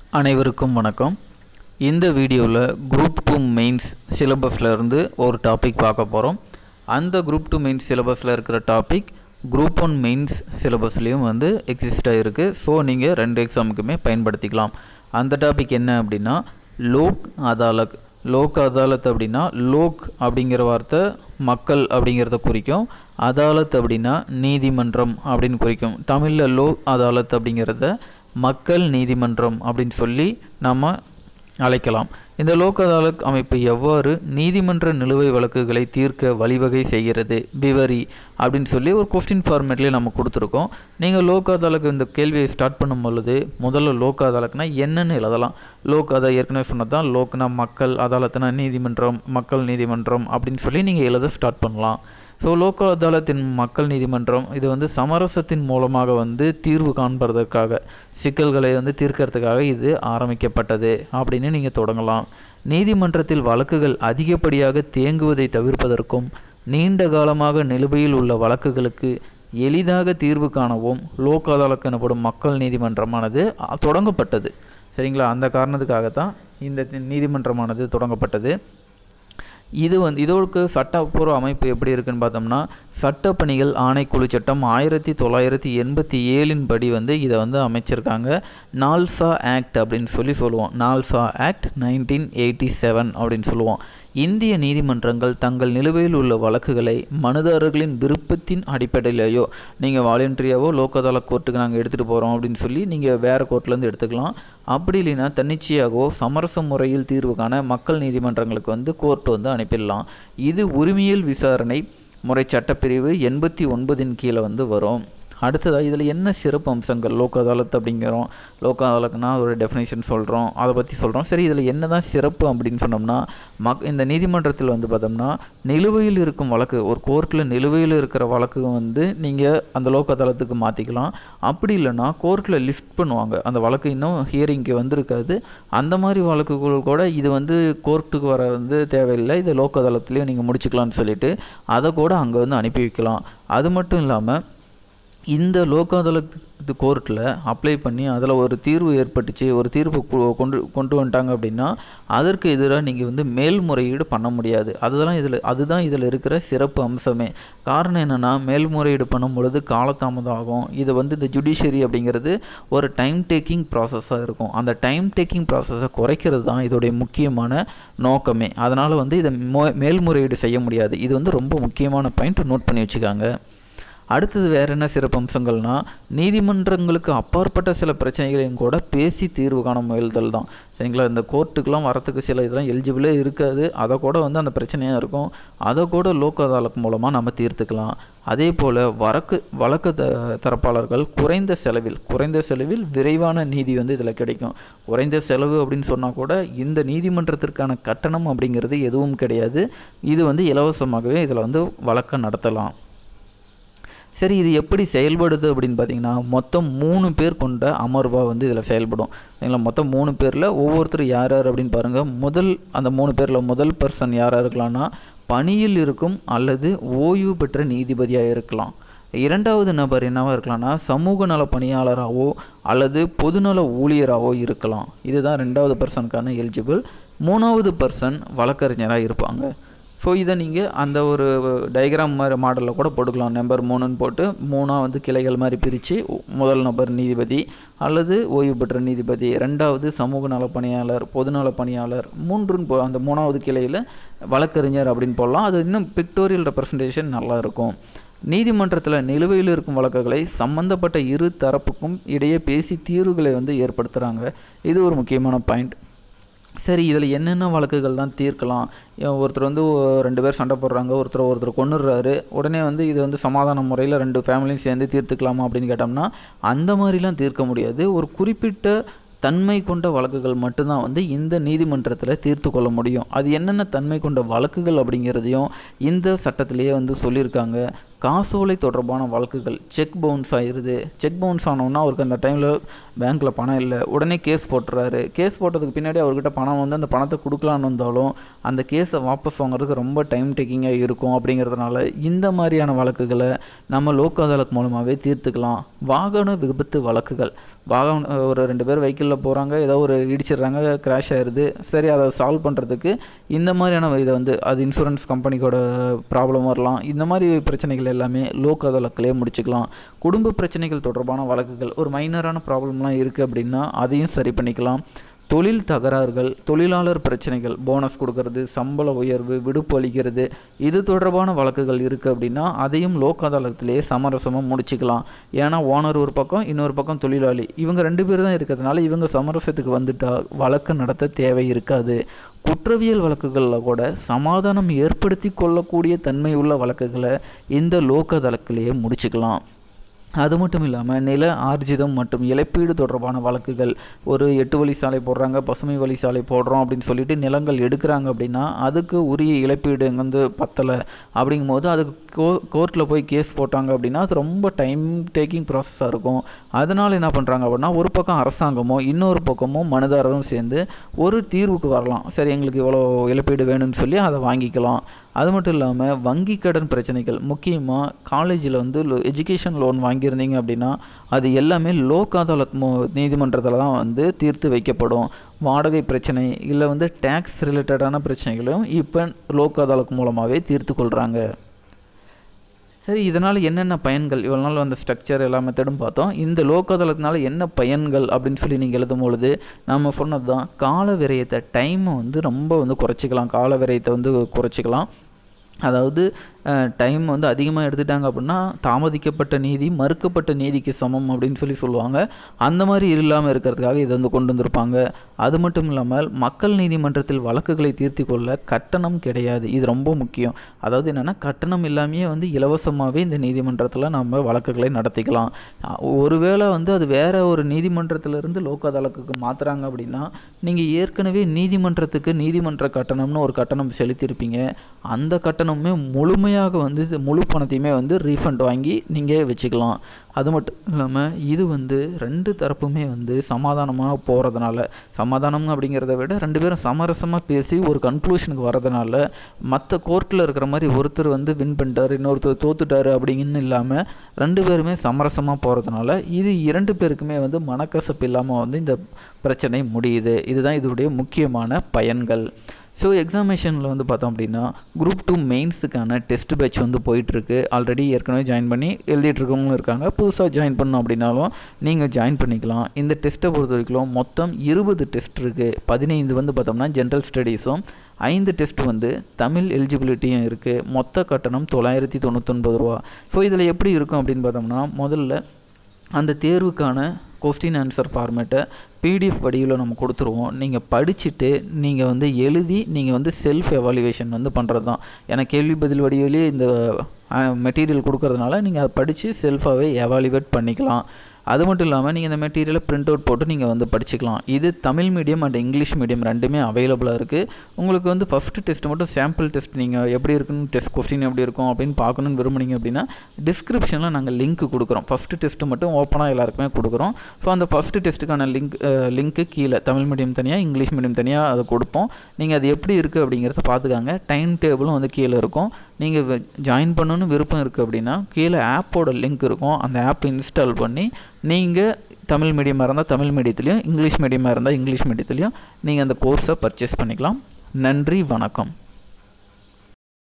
அனைவருக்கும் வணக்கம் இந்த வீடியோவில் குரூப் டூ மெயின்ஸ் சிலபஸில் இருந்து ஒரு டாபிக் பார்க்க போகிறோம் அந்த குரூப் டூ மெயின்ஸ் சிலபஸில் இருக்கிற டாபிக் குரூப் ஒன் மெயின்ஸ் சிலபஸ்லேயும் வந்து எக்ஸிஸ்ட் ஆகிருக்கு ஸோ நீங்கள் ரெண்டு எக்ஸாமுக்குமே பயன்படுத்திக்கலாம் அந்த டாபிக் என்ன அப்படின்னா லோக் அதாலத் லோக் அதாலத் அப்படின்னா லோக் அப்படிங்கிற வார்த்தை மக்கள் அப்படிங்கிறத குறிக்கும் அதாலத் அப்படின்னா நீதிமன்றம் அப்படின்னு குறிக்கும் தமிழில் லோக் அதாலத் அப்படிங்கிறத மக்கள் நீதிமன்றம் அப்படின்னு சொல்லி நம்ம அழைக்கலாம் இந்த லோக் அதாலத் அமைப்பு எவ்வாறு நீதிமன்ற நிலுவை வழக்குகளை தீர்க்க வழிவகை செய்கிறது விவரி அப்படின்னு சொல்லி ஒரு கொஸ்டின் ஃபார்மேட்லேயே நம்ம கொடுத்துருக்கோம் நீங்கள் லோக் அதாலத் இந்த கேள்வியை ஸ்டார்ட் பண்ணும் பொழுது முதல்ல லோக் அதாலத்னா என்னன்னு எழுதலாம் லோக் அதை ஏற்கனவே சொன்னது தான் லோக்னா மக்கள் அதாலத்னா நீதிமன்றம் மக்கள் நீதிமன்றம் அப்படின்னு சொல்லி நீங்கள் எழுத ஸ்டார்ட் பண்ணலாம் ஸோ லோக் அதாலத்தின் மக்கள் நீதிமன்றம் இது வந்து சமரசத்தின் மூலமாக வந்து தீர்வு காண்பதற்காக சிக்கல்களை வந்து தீர்க்கறதுக்காக இது ஆரம்பிக்கப்பட்டது அப்படின்னு நீங்கள் தொடங்கலாம் நீதிமன்றத்தில் வழக்குகள் அதிகப்படியாக தேங்குவதை தவிர்ப்பதற்கும் நீண்ட காலமாக நிலுவையில் உள்ள வழக்குகளுக்கு எளிதாக தீர்வு காணவும் லோக் அதாலத் எனப்படும் மக்கள் நீதிமன்றமானது அ, தொடங்கப்பட்டது சரிங்களா அந்த காரணத்துக்காகத்தான் இந்த தி- நீதிமன்றமானது தொடங்கப்பட்டது இது வந்து இதோருக்கு சட்டப்பூர்வ அமைப்பு எப்படி இருக்குன்னு பார்த்தோம்னா சட்டப்பணிகள் ஆணைக்குழு சட்டம் ஆயிரத்தி தொள்ளாயிரத்தி எண்பத்தி ஏழின் படி வந்து இதை வந்து அமைச்சிருக்காங்க நால்சா ஆக்ட் அப்படின்னு சொல்லி சொல்லுவோம் NALSA act nineteen eighty seven அப்படின்னு சொல்லுவோம் இந்திய நீதிமன்றங்கள் தங்கள் நிலுவையில் உள்ள வழக்குகளை மனுதாரர்களின் விருப்பத்தின் அடிப்படையிலேயோ நீங்கள் வாலண்டரியாவோ லோக் அதாலத் கோர்ட்டுக்கு நாங்கள் எடுத்துகிட்டு போகிறோம் அப்படின்னு சொல்லி நீங்கள் வேறு கோர்ட்லேருந்து எடுத்துக்கலாம் அப்படி இல்லைன்னா தன்னிச்சையாகவோ சமரச முறையில் தீர்வு காண மக்கள் நீதிமன்றங்களுக்கு வந்து கோர்ட் வந்து அனுப்பிடலாம் இது உரிமையியல் விசாரணை முறை சட்டப்பிரிவு எண்பத்தி ஒன்பதின் கீழே வந்து வரும் அடுத்ததாக இதில் என்ன சிறப்பு அம்சங்கள் லோக் அதாலத் அப்படிங்கிறோம் லோக் அதாலத்னா அதோட டெஃபினேஷன் சொல்கிறோம் அதை பற்றி சொல்கிறோம் சரி இதில் என்ன தான் சிறப்பு அப்படின்னு சொன்னோம்னா மக் இந்த நீதிமன்றத்தில் வந்து பார்த்தோம்னா நிலுவையில் இருக்கும் வழக்கு ஒரு கோர்ட்டில் நிலுவையில் இருக்கிற வழக்கு வந்து நீங்கள் அந்த லோக் அதாலத்துக்கு மாற்றிக்கலாம் அப்படி இல்லைன்னா கோர்ட்டில் லிஃப்ட் பண்ணுவாங்க அந்த வழக்கு இன்னும் ஹியரிங்க்கு வந்திருக்காது அந்த மாதிரி வழக்குகள் கூட இது வந்து கோர்ட்டுக்கு வர வந்து தேவையில்லை இது லோக் அதாலத்துலேயும் நீங்கள் முடிச்சுக்கலாம்னு சொல்லிட்டு அதை கூட அங்கே வந்து அனுப்பி வைக்கலாம் அது மட்டும் இல்லாமல் இந்த லோக் அதாலத் கோர்ட்டில் அப்ளை பண்ணி அதில் ஒரு தீர்வு ஏற்பட்டுச்சு ஒரு தீர்ப்பு கு- கொண்டு கொண்டு வந்துட்டாங்க அப்படின்னா அதற்கு எதிராக நீங்கள் வந்து மேல்முறையீடு பண்ண முடியாது அதுதான் இதில் அதுதான் இதில் இருக்கிற சிறப்பு அம்சமே காரணம் என்னென்னா மேல்முறையீடு பண்ணும் பொழுது காலதாமதம் ஆகும் இது வந்து இந்த ஜுடிஷியரி அப்படிங்கிறது ஒரு டைம் டேக்கிங் ப்ராசஸாக இருக்கும் அந்த டைம் டேக்கிங் ப்ராசஸை குறைக்கிறது தான் இதோடைய முக்கியமான நோக்கமே அதனால் வந்து இதை மோ- மேல்முறையீடு செய்ய முடியாது இது வந்து ரொம்ப முக்கியமான பாயிண்ட் நோட் பண்ணி வச்சுக்காங்க அடுத்தது வேறு என்ன சிறப்பு அம்சங்கள்னா நீதிமன்றங்களுக்கு அப்பாற்பட்ட சில பிரச்சனைகளையும் கூட பேசி தீர்வு காண முயல்தல் தான் சரிங்களா இந்த கோர்ட்டுக்கெலாம் வரத்துக்கு சில இதெல்லாம் எலிஜிபிளே இருக்காது அதை கூட வந்து அந்த பிரச்சனையாக இருக்கும் அதை கூட லோக் அதாலத் மூலமாக நம்ம தீர்த்துக்கலாம் அதே போல் வழக்கு வழக்கு த தரப்பாளர்கள் குறைந்த செலவில் குறைந்த செலவில் விரைவான நீதி வந்து இதில் கிடைக்கும் குறைந்த செலவு அப்படின்னு சொன்னால் கூட இந்த நீதிமன்றத்திற்கான கட்டணம் அப்படிங்கிறது எதுவும் கிடையாது இது வந்து இலவசமாகவே இதில் வந்து வழக்கை நடத்தலாம் சரி இது எப்படி செயல்படுது அப்படின்னு பார்த்தீங்கன்னா மொத்தம் மூணு பேர் கொண்ட அமர்வாக வந்து இதில் செயல்படும் சரிங்களா மொத்தம் மூணு பேரில் ஒவ்வொருத்தர் யார் யார் அப்படின்னு பாருங்கள் முதல் அந்த மூணு பேரில் முதல் பர்சன் யாராக இருக்கலாம்னா பணியில் இருக்கும் அல்லது ஓய்வு பெற்ற நீதிபதியாக இருக்கலாம் இரண்டாவது நபர் என்னவா இருக்கலாம்னா சமூக நல பணியாளராகவோ அல்லது பொதுநல ஊழியராகவோ இருக்கலாம் இதுதான் ரெண்டாவது பர்சனுக்கான எலிஜிபிள் மூணாவது பர்சன் வழக்கறிஞராக இருப்பாங்க ஸோ இதை நீங்கள் அந்த ஒரு டயக்ராம் மாதிரி மாடலில் கூட போட்டுக்கலாம் நம்பர் மூணுன்னு போட்டு மூணாக வந்து கிளைகள் மாதிரி பிரித்து முதல் நபர் நீதிபதி அல்லது ஓய்வு பெற்ற நீதிபதி ரெண்டாவது சமூக நல பணியாளர் பொதுநல பணியாளர் மூன்றுன்னு போ அந்த மூணாவது கிளையில் வழக்கறிஞர் அப்படின்னு போடலாம் அது இன்னும் பிக்டோரியல் ரெப்ரசன்டேஷன் நல்லா இருக்கும் நீதிமன்றத்தில் நிலுவையில் இருக்கும் வழக்குகளை சம்பந்தப்பட்ட இரு தரப்புக்கும் இடையே பேசி தீர்வுகளை வந்து ஏற்படுத்துகிறாங்க இது ஒரு முக்கியமான பாயிண்ட் சரி இதில் என்னென்ன வழக்குகள் தான் தீர்க்கலாம் ஏன் ஒருத்தர் வந்து ஒ- ரெண்டு பேர் சண்டை போடுறாங்க ஒருத்தர் ஒருத்தர் கொன்னுடுறாரு உடனே வந்து இது வந்து சமாதான முறையில் ரெண்டு ஃபேமிலியும் சேர்ந்து தீர்த்துக்கலாமா அப்படின்னு கேட்டோம்னா அந்த மாதிரிலாம் தீர்க்க முடியாது ஒரு குறிப்பிட்ட தன்மை கொண்ட வழக்குகள் மட்டும்தான் வந்து இந்த நீதிமன்றத்தில் தீர்த்து கொள்ள முடியும் அது என்னென்ன தன்மை கொண்ட வழக்குகள் அப்படிங்கிறதையும் இந்த சட்டத்திலேயே வந்து சொல்லியிருக்காங்க காசோலை தொடர்பான வழக்குகள் செக் பவுன்ஸ் ஆயிடுது செக் பவுன்ஸ் ஆனோன்னா அவருக்கு அந்த டைமில் பேங்க்கில் பணம் இல்லை உடனே கேஸ் போட்டுறாரு கேஸ் போட்டதுக்கு பின்னாடி அவர்கிட்ட பணம் வந்து அந்த பணத்தை கொடுக்கலான்னு வந்தாலும் அந்த கேஸை வாபஸ் வாங்குறதுக்கு ரொம்ப டைம் டேக்கிங்காக இருக்கும் அப்படிங்கிறதுனால இந்த மாதிரியான வழக்குகளை நம்ம லோக் அதாலத் மூலமாகவே தீர்த்துக்கலாம் வாகன விபத்து வழக்குகள் வாகன ஒரு ரெண்டு பேர் வெஹிக்கிளில் போகிறாங்க ஏதோ ஒரு இடிச்சிடுறாங்க கிராஷ் ஆயிடுது சரி அதை சால்வ் பண்ணுறதுக்கு இந்த மாதிரியான இதை வந்து அது இன்சூரன்ஸ் கம்பெனிக்கோட ப்ராப்ளம் வரலாம் இந்த மாதிரி பிரச்சனைகள் எல்லாமே லோக் அதாலத்திலே முடிச்சுக்கலாம் குடும்ப பிரச்சனைகள் தொடர்பான வழக்குகள் ஒரு மைனரான ப்ராப்ளம்லாம் இருக்குது அப்படின்னா அதையும் சரி பண்ணிக்கலாம் தொழில் தகராறுகள் தொழிலாளர் பிரச்சனைகள் போனஸ் கொடுக்கறது சம்பள உயர்வு விடுப்பு அளிக்கிறது இது தொடர்பான வழக்குகள் இருக்குது அப்படின்னா அதையும் லோக் அதாலத்திலேயே சமரசமாக முடிச்சுக்கலாம் ஏன்னா ஓனர் ஒரு பக்கம் இன்னொரு பக்கம் தொழிலாளி இவங்க ரெண்டு பேர் தான் இருக்கிறதுனால இவங்க சமரசத்துக்கு வந்துட்டா வழக்கு நடத்த தேவை இருக்காது குற்றவியல் வழக்குகளில் கூட சமாதானம் ஏற்படுத்தி கொள்ளக்கூடிய தன்மை உள்ள வழக்குகளை இந்த லோக் அதாலத்திலேயே முடிச்சுக்கலாம் அது மட்டும் இல்லாமல் நில ஆர்ஜிதம் மற்றும் இழப்பீடு தொடர்பான வழக்குகள் ஒரு எட்டு வழி சாலை போடுறாங்க பசுமை வழி சாலை போடுறோம் அப்படின்னு சொல்லிட்டு நிலங்கள் எடுக்கிறாங்க அப்படின்னா அதுக்கு உரிய இழப்பீடு வந்து பத்தலை அப்படிங்கும்போது அதுக்கு கோ கோர்ட்டில் போய் கேஸ் போட்டாங்க அப்படின்னா அது ரொம்ப டைம் டேக்கிங் ப்ராசஸாக இருக்கும் அதனால் என்ன பண்ணுறாங்க அப்படின்னா ஒரு பக்கம் அரசாங்கமோ இன்னொரு பக்கமோ மனுதாரரும் சேர்ந்து ஒரு தீர்வுக்கு வரலாம் சரி எங்களுக்கு இவ்வளோ இழப்பீடு வேணும்னு சொல்லி அதை வாங்கிக்கலாம் அது மட்டும் இல்லாமல் வங்கி கடன் பிரச்சனைகள் முக்கியமாக காலேஜில் வந்து எஜுகேஷன் லோன் வாங்கியிருந்தீங்க அப்படின்னா அது எல்லாமே லோக் அதாலத் மோ நீதிமன்றத்தில் தான் வந்து தீர்த்து வைக்கப்படும் வாடகை பிரச்சனை இல்லை வந்து டேக்ஸ் ரிலேட்டடான பிரச்சனைகளும் இப்போ லோக் அதாலத் மூலமாகவே தீர்த்து கொள்கிறாங்க சரி இதனால் என்னென்ன பயன்கள் இவ்வளோ நாள் அந்த ஸ்ட்ரக்சர் எல்லா மெத்தடும் பார்த்தோம் இந்த லோக் அதாலத்னால என்ன பயன்கள் அப்படின்னு சொல்லி நீங்கள் எழுதும் பொழுது நம்ம சொன்னது தான் கால விரயத்தை டைமை வந்து ரொம்ப வந்து குறைச்சிக்கலாம் கால விரயத்தை வந்து குறைச்சிக்கலாம் அதாவது டைம் வந்து அதிகமாக எடுத்துட்டாங்க அப்படின்னா தாமதிக்கப்பட்ட நீதி மறுக்கப்பட்ட நீதிக்கு சமம் அப்படின்னு சொல்லி சொல்லுவாங்க அந்த மாதிரி இல்லாமல் இருக்கிறதுக்காக இதை வந்து கொண்டு வந்திருப்பாங்க அது மட்டும் இல்லாமல் மக்கள் நீதிமன்றத்தில் வழக்குகளை தீர்த்து கொள்ள கட்டணம் கிடையாது இது ரொம்ப முக்கியம் அதாவது என்னென்னா கட்டணம் இல்லாமையே வந்து இலவசமாகவே இந்த நீதிமன்றத்தில் நம்ம வழக்குகளை நடத்திக்கலாம் ஒருவேளை வந்து அது வேற ஒரு நீதிமன்றத்திலிருந்து லோக் அதாலத்துக்கு மாற்றுறாங்க அப்படின்னா நீங்கள் ஏற்கனவே நீதிமன்றத்துக்கு நீதிமன்ற கட்டணம்னு ஒரு கட்டணம் செலுத்தியிருப்பீங்க அந்த கட்டணமே முழுமை முழுமையாக வந்து முழு பணத்தையுமே வந்து ரீஃபண்ட் வாங்கி நீங்கள் வச்சுக்கலாம் அது மட்டும் இல்லாமல் இது வந்து ரெண்டு தரப்புமே வந்து சமாதானமாக போகிறதுனால சமாதானம் அப்படிங்கிறத விட ரெண்டு பேரும் சமரசமாக பேசி ஒரு கன்க்ளூஷனுக்கு வரதுனால மற்ற கோர்ட்டில் இருக்கிற மாதிரி ஒருத்தர் வந்து வின் பண்ணிட்டார் இன்னொருத்தர் தோத்துட்டார் அப்படிங்கன்னு இல்லாமல் ரெண்டு பேருமே சமரசமாக போகிறதுனால இது இரண்டு பேருக்குமே வந்து மனக்கசப்பு இல்லாமல் வந்து இந்த பிரச்சனை முடியுது இதுதான் இதோடைய முக்கியமான பயன்கள் ஸோ எக்ஸாமினேஷனில் வந்து பார்த்தோம் அப்படின்னா குரூப் டூ மெயின்ஸுக்கான டெஸ்ட் பேட்ச் வந்து போயிட்டுருக்கு ஆல்ரெடி ஏற்கனவே ஜாயின் பண்ணி எழுதிட்டு இருக்கவங்களும் இருக்காங்க புதுசாக ஜாயின் பண்ணோம் அப்படின்னாலும் நீங்கள் ஜாயின் பண்ணிக்கலாம் இந்த டெஸ்ட்டை பொறுத்த வரைக்கும் மொத்தம் இருபது டெஸ்ட் இருக்குது பதினைந்து வந்து பார்த்தோம்னா ஜென்ரல் ஸ்டடீஸும் ஐந்து டெஸ்ட் வந்து தமிழ் எலிஜிபிலிட்டியும் இருக்குது மொத்த கட்டணம் தொள்ளாயிரத்தி தொண்ணூத்தொன்பது ரூபா ஸோ இதில் எப்படி இருக்கும் அப்படின்னு பார்த்தோம்னா முதல்ல அந்த தேர்வுக்கான கொஸ்டின் ஆன்சர் ஃபார்மேட்டை பிடிஎஃப் வடிவில் நம்ம கொடுத்துருவோம் நீங்கள் படிச்சுட்டு நீங்கள் வந்து எழுதி நீங்கள் வந்து செல்ஃப் எவாலுவேஷன் வந்து பண்ணுறது தான் ஏன்னா கேள்வி பதில் வடிவிலே இந்த மெட்டீரியல் கொடுக்கறதுனால நீங்கள் அதை படித்து செல்ஃபாகவே எவாலுவேட் பண்ணிக்கலாம் அது மட்டும் இல்லாமல் நீங்கள் இந்த மெட்டீரியலை பிரிண்ட் அவுட் போட்டு நீங்கள் வந்து படிச்சுக்கலாம் இது Tamil medium and English medium ரெண்டுமே அவைலபிளாக இருக்குது உங்களுக்கு வந்து ஃபஸ்ட்டு டெஸ்ட் மட்டும் சாம்பிள் டெஸ்ட் நீங்கள் எப்படி இருக்குன்னு டெஸ்ட் கொஸ்டின் எப்படி இருக்கும் அப்படின்னு பார்க்கணுன்னு விரும்புனீங்க அப்படின்னா டிஸ்கிரிப்ஷனில் நாங்கள் லிங்க் கொடுக்குறோம் ஃபஸ்ட்டு டெஸ்ட்டு மட்டும் ஓப்பனாக எல்லாருக்குமே கொடுக்குறோம் ஸோ அந்த ஃபஸ்ட்டு டெஸ்ட்டுக்கான லிங்க் லிங்க்கு கீழே தமிழ் மீடியம் தனியாக இங்கிலீஷ் மீடியம் தனியாக அதை கொடுப்போம் நீங்கள் அது எப்படி இருக்குது அப்படிங்கிறத பார்த்துக்காங்க டைம் டேபிளும் வந்து கீழே இருக்கும் நீங்கள் ஜாயின் பண்ணணும்னு விருப்பம் இருக்குது அப்படின்னா கீழே ஆப்போட லிங்க் இருக்கும் அந்த ஆப் இன்ஸ்டால் பண்ணி நீங்கள் தமிழ் மீடியமாக இருந்தால் தமிழ் மீடியத்துலேயும் இங்கிலீஷ் மீடியமாக இருந்தால் இங்கிலீஷ் மீடியத்துலேயும் நீங்கள் அந்த கோர்ஸை பர்ச்சேஸ் பண்ணிக்கலாம் நன்றி வணக்கம்